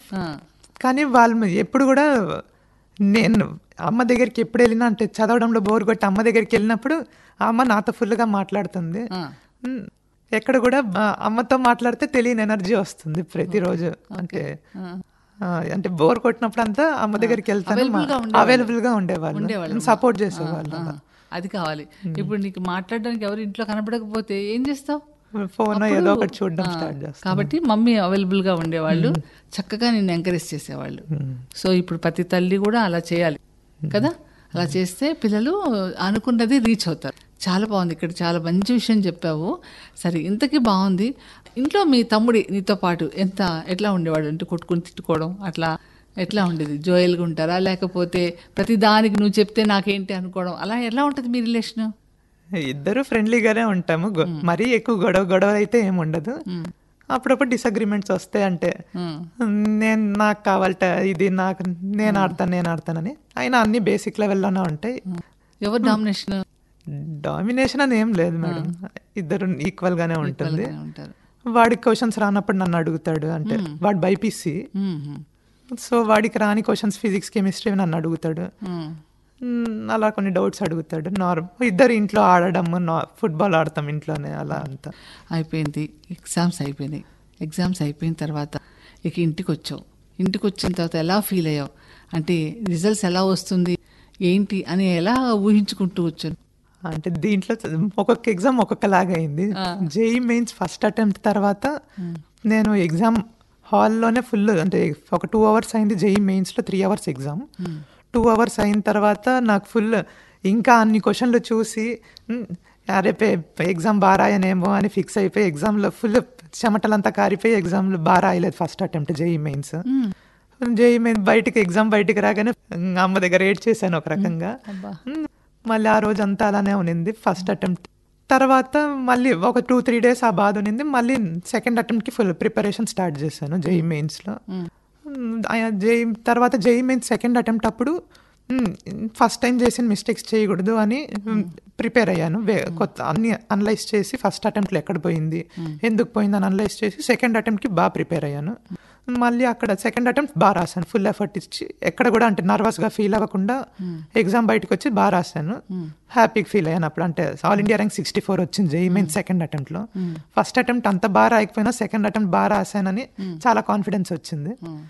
ఆ, కానీ వాళ్ళు ఎప్పుడు కూడా నేను అమ్మ దగ్గరికి ఎప్పుడు వెళ్ళినా అంటే చదవడంలో బోర్ కొట్టి అమ్మ దగ్గరికి వెళ్ళినప్పుడు ఆ అమ్మ నాతో ఫుల్గా మాట్లాడుతుంది ఆ. ఉమ్, ఎక్కడ కూడా ఆ, అమ్మతో మాట్లాడితే తెలియని ఎనర్జీ వస్తుంది ప్రతిరోజు అంటే ఆ, అంటే బోర్ కొట్టినప్పుడు అంతా అమ్మ దగ్గరికి వెళ్తాను Available గా ఉండేవాళ్ళు. అవైలబుల్ గా ఉండేవాళ్ళు ఉండేవాళ్ళు సపోర్ట్ చేసేవాళ్ళు ఆ, అది కావాలి ఇప్పుడు నీకు మాట్లాడడానికి ఎవరు ఇంట్లో కనపడకపోతే ఏం చేస్తావు ఫోన్ ఏదో అప్పుడు, ఒకటి చూడడం ఆ, స్టార్ట్ చేస్తాను కాబట్టి మమ్మీ అవైలబుల్ గా ఉండేవాళ్ళు చక్కగా నిన్ను ఎంకరేజ్ చేసేవాళ్ళు సో ఇప్పుడు ప్రతి తల్లి కూడా అలా చేయాలి కదా అలా చేస్తే పిల్లలు అనుకున్నది రీచ్ అవుతారు చాలా బాగుంది ఇక్కడ చాలా మంచి విషయం చెప్పావు సరే ఇంతకీ బాగుంది ఇంట్లో మీ తమ్ముడి నీతో పాటు ఎంత ఎట్లా ఉండేవాడు అంటే కొట్టుకుని తిట్టుకోవడం అట్లా ఎట్లా ఉండేది జోయల్గా ఉంటారా లేకపోతే ప్రతి దానికి నువ్వు చెప్తే నాకేంటి అనుకోవడం అలా ఎలా ఉంటుంది మీ రిలేషన్ ఇద్దరు ఫ్రెండ్లీగానే ఉంటాము గొ- మరీ ఎక్కువ గొడవ గొడవ అయితే ఏమి ఉండదు అప్పుడప్పుడు డిసగ్రిమెంట్స్ వస్తాయి అంటే నేను నాకు కావాలట ఇది నాకు నేను ఆడతాను నేను ఆడతానని అయినా అన్ని బేసిక్ లెవెల్లోనే ఉంటాయి ఎవరు డామినేషన్ డామినేషన్ అని ఏం లేదు మేడం ఇద్దరు ఈక్వల్ గానే ఉంటుంది ఉంటారు వాడికి క్వశ్చన్స్ రానప్పుడు నన్ను అడుగుతాడు అంటే వాడు బైపీసీ మ్మ్. సో వాడికి రాని క్వశ్చన్స్ ఫిజిక్స్ కెమిస్ట్రీ నన్ను అడుగుతాడు మ్మ్. మ్, అలా కొన్ని డౌట్స్ అడుగుతాడు నార్మల్ ఇద్దరు ఇంట్లో ఆడడం ఫుట్బాల్ ఆడతాం ఇంట్లోనే అలా అంతా అయిపోయింది ఎగ్జామ్స్ అయిపోయినాయి ఎగ్జామ్స్ అయిపోయిన తర్వాత ఇక ఇంటికి వచ్చావు ఇంటికి వచ్చిన తర్వాత ఎలా ఫీల్ అయ్యావు అంటే రిజల్ట్స్ ఎలా వస్తుంది ఏంటి అని ఎలా ఊహించుకుంటూ వచ్చాను అంటే దీంట్లో ఒక్కొక్క ఎగ్జామ్ ఒక్కొక్కలాగా అయింది జేఈ మెయిన్స్ ఫస్ట్ అటెంప్ట్ తర్వాత నేను ఎగ్జామ్ హాల్లోనే ఫుల్ అంటే ఒక టూ అవర్స్ అయింది జేఈ మెయిన్స్లో three hours exam two hours అయిన తర్వాత నాకు ఫుల్ ఇంకా అన్ని క్వశ్చన్లు చూసి "మ్, అరే పే ఎగ్జామ్ బాగా రాయనేమో అని ఫిక్స్ అయిపోయి ఎగ్జామ్లో ఫుల్ చెమటలంతా కారిపోయి ఎగ్జామ్లో బాగా రాయలేదు first attempt JEE mains JEE main బయటికి ఎగ్జామ్ బయటికి రాగానే అమ్మ దగ్గర ఏడ్ చేశాను ఒక రకంగా మ్, మళ్ళీ ఆ రోజు అంతా అలానే ఉన్నింది ఫస్ట్ అటెంప్ట్ తర్వాత మళ్ళీ ఒక టూ త్రీ డేస్ ఆ బాధ ఉన్నింది మళ్ళీ సెకండ్ అటెంప్ట్కి ఫుల్ ప్రిపరేషన్ స్టార్ట్ చేశాను జేఈ మెయిన్స్లో జేఈ తర్వాత జేఈ మెయిన్స్ సెకండ్ అటెంప్ట్ అప్పుడు ఫస్ట్ టైం చేసిన మిస్టేక్స్ చేయకూడదు అని ప్రిపేర్ అయ్యాను వే- కొత్త అన్ని అనలైజ్ చేసి ఫస్ట్ అటెంప్ట్లో ఎక్కడ పోయింది ఎందుకు పోయింది అని అనలైజ్ చేసి సెకండ్ అటెంప్ట్కి బాగా ప్రిపేర్ అయ్యాను మళ్ళీ అక్కడ సెకండ్ అటెంప్ట్ బాగా రాశాను ఫుల్ ఎఫర్ట్ ఇచ్చి ఎక్కడ కూడా అంటే నర్వస్గా ఫీల్ అవ్వకుండా ఎగ్జామ్ బయటకు వచ్చి బాగా రాశాను హ్యాపీగా ఫీల్ అయ్యాను అప్పుడు అంటే all India rank sixty four వచ్చింది జేఈ మెయిన్ సెకండ్ అటెంప్ట్లో ఫస్ట్ అటెంప్ట్ అంత బాగా రాయకపోయినా సెకండ్ అటెంప్ట్ బాగా రాశానని చాలా కాన్ఫిడెన్స్ వచ్చింది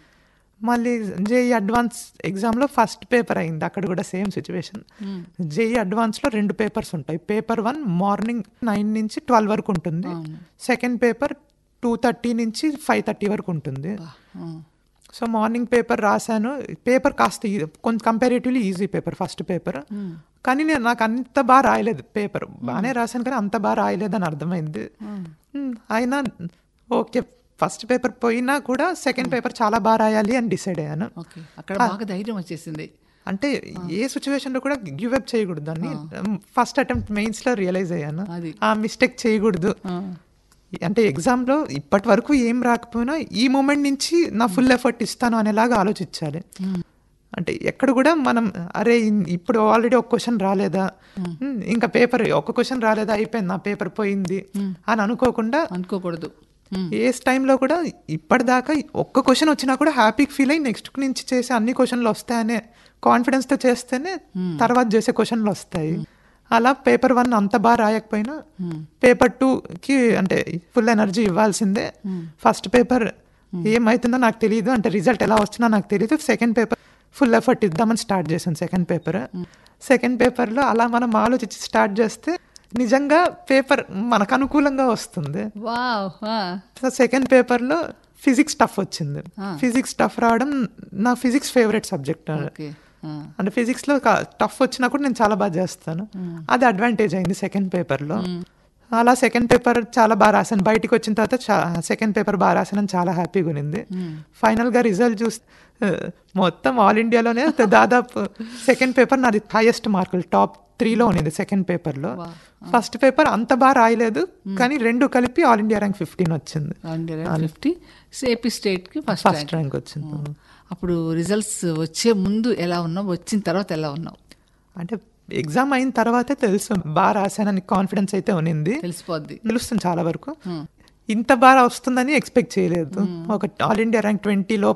మళ్ళీ జేఈ అడ్వాన్స్ ఎగ్జామ్లో ఫస్ట్ పేపర్ అయింది అక్కడ కూడా సేమ్ సిచ్యువేషన్ జేఈ అడ్వాన్స్లో రెండు పేపర్స్ ఉంటాయి పేపర్ వన్ మార్నింగ్ నైన్ నుంచి ట్వెల్వ్ వరకు ఉంటుంది సెకండ్ పేపర్ టూ థర్టీ నుంచి ఫైవ్ థర్టీ వరకు ఉంటుంది మ్మ్. సో మార్నింగ్ పేపర్ రాశాను పేపర్ కాస్త ఈ- కొంచెం comparatively easy paper first paper కానీ నేను నాకు అంత బాగా రాయలేదు పేపర్ బాగానే రాశాను కానీ అంత బాగా రాయలేదని అర్థమైంది మ్, అయినా ఓకే ఫస్ట్ పేపర్ పోయినా కూడా సెకండ్ పేపర్ చాలా బాగా రాయాలి అని డిసైడ్ అయ్యాను ఓకే అక్కడ బాగా ధైర్యం వచ్చేసింది అంటే ఏ సిచ్యువేషన్లో కూడా గివ్ అప్ చేయకూడదు అని ఫస్ట్ అటెంప్ట్ మెయిన్స్లో రియలైజ్ అయ్యాను అది. ఆ మిస్టేక్ చేయకూడదు ఆ. అంటే ఎగ్జామ్లో ఇప్పటి వరకు ఏం రాకపోయినా ఈ మూమెంట్ నుంచి నా ఫుల్ ఎఫర్ట్ ఇస్తాను అనేలాగా ఆలోచించాలి అంటే ఎక్కడ కూడా మనం అరే ఇన్- ఇప్పుడు ఆల్రెడీ ఒక క్వశ్చన్ రాలేదా ఉమ్, ఇంకా పేపర్ ఒక క్వశ్చన్ రాలేదా అయిపోయింది నా పేపర్ పోయింది అని అనుకోకుండా అనుకోకూడదు మ్మ్. ఏ టైంలో కూడా ఇప్పటిదాకా ఒక్క క్వశ్చన్ వచ్చినా కూడా హ్యాపీగా ఫీల్ అయ్యి నెక్స్ట్ నుంచి చేసే అన్ని క్వశ్చన్లు వస్తాయనే కాన్ఫిడెన్స్తో చేస్తేనే తర్వాత చేసే క్వశ్చన్లు వస్తాయి అలా పేపర్ వన్ అంత బాగా రాయకపోయినా పేపర్ టూకి అంటే ఫుల్ ఎనర్జీ ఇవ్వాల్సిందే ఫస్ట్ పేపర్ ఏమవుతుందో నాకు తెలియదు అంటే రిజల్ట్ ఎలా వచ్చినా నాకు తెలియదు సెకండ్ పేపర్ ఫుల్ ఎఫర్ట్ ఇద్దామని స్టార్ట్ చేశాను సెకండ్ పేపర్ సెకండ్ పేపర్లో అలా మనం ఆలోచించి స్టార్ట్ చేస్తే నిజంగా పేపర్ మనకు అనుకూలంగా వస్తుంది వావ్ ఆ. సో సెకండ్ పేపర్లో ఫిజిక్స్ టఫ్ వచ్చింది ఫిజిక్స్ టఫ్ రావడం నా ఫిజిక్స్ ఫేవరెట్ సబ్జెక్ట్ ఓకే ఆ. అంటే ఫిజిక్స్లో టఫ్ వచ్చినా కూడా నేను చాలా బాగా చేస్తాను అది అడ్వాంటేజ్ అయింది సెకండ్ పేపర్లో అలా సెకండ్ పేపర్ చాలా బాగా రాశాను బయటికి వచ్చిన తర్వాత సెకండ్ పేపర్ బాగా రాశానని చాలా హ్యాపీగా ఉన్నింది ఫైనల్గా రిజల్ట్ చూస్తే ఆ, మొత్తం ఆల్ ఇండియాలోనే దాదాపు సెకండ్ పేపర్ నాది హైయెస్ట్ మార్కులు టాప్ త్రీలో ఉన్నింది సెకండ్ పేపర్లో ఫస్ట్ పేపర్ అంత బాగా రాయలేదు కానీ రెండు కలిపి ఆల్ ఇండియా ర్యాంక్ ఫిఫ్టీన్ వచ్చింది హండ్రెడ్ ఫిఫ్టీ ఏపీ స్టేట్కి ఫస్ట్ ఫస్ట్ ర్యాంక్ వచ్చింది అప్పుడు రిజల్ట్స్ వచ్చే ముందు ఎలా ఉన్నావు వచ్చిన తర్వాత ఎలా ఉన్నావు అంటే ఎగ్జామ్ అయిన తర్వాతే తెలుసు బాగా రాశానని కాన్ఫిడెన్స్ అయితే ఉన్నింది తెలిసిపోద్ది తెలుస్తుంది చాలా వరకు ఇంత బాగా వస్తుందని ఎక్స్పెక్ట్ చేయలేదు ఒక ఆల్ ఇండియా ర్యాంక్ ట్వంటీలో